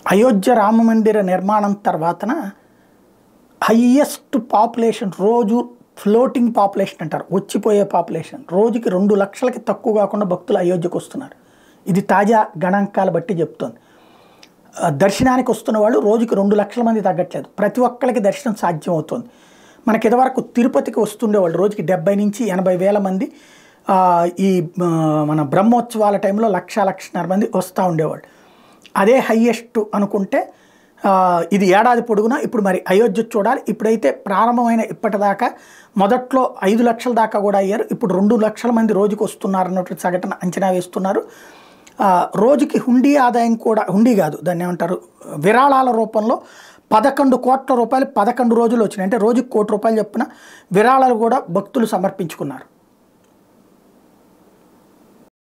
అయోధ్య రామ మందిర నిర్మాణం తర్వాతన హయ్యెస్ట్ పాపులేషన్ రోజు ఫ్లోటింగ్ పాపులేషన్ అంటారు వచ్చిపోయే పాపులేషన్ రోజుకి రెండు లక్షలకి తక్కువ కాకుండా భక్తులు అయోధ్యకు వస్తున్నారు ఇది తాజా గణాంకాల బట్టి చెప్తోంది ఆ, దర్శనానికి వస్తున్న వాళ్ళు రోజుకి రెండు లక్షల మంది తగ్గట్లేదు ప్రతి ఒక్కరికి దర్శనం సాధ్యం అవుతుంది మనకి ఇదివరకు తిరుపతికి వస్తుండేవాళ్ళు రోజుకి డెబ్బై నుంచి ఎనభై వేల మంది ఆ, ఈ ఆ, మన బ్రహ్మోత్సవాల టైంలో లక్ష లక్షన్నర మంది వస్తూ ఉండేవాళ్ళు అదే హయ్యెస్ట్ అనుకుంటే ఆ, ఇది ఏడాది పొడుగునా ఇప్పుడు మరి అయోధ్య చూడాలి ఇప్పుడైతే ప్రారంభమైన ఇప్పటిదాకా మొదట్లో ఐదు లక్షల దాకా కూడా అయ్యారు ఇప్పుడు రెండు లక్షల మంది రోజుకి వస్తున్నారు అన్నట్టు సగటున అంచనా వేస్తున్నారు ఆ, రోజుకి హుండీ ఆదాయం కూడా హుండీ కాదు దాన్ని ఏమంటారు విరాళాల రూపంలో పదకొండు కోట్ల రూపాయలు పదకొండు రోజులు వచ్చినాయి అంటే రోజుకి కోటి రూపాయలు చొప్పున విరాళాలు కూడా భక్తులు సమర్పించుకున్నారు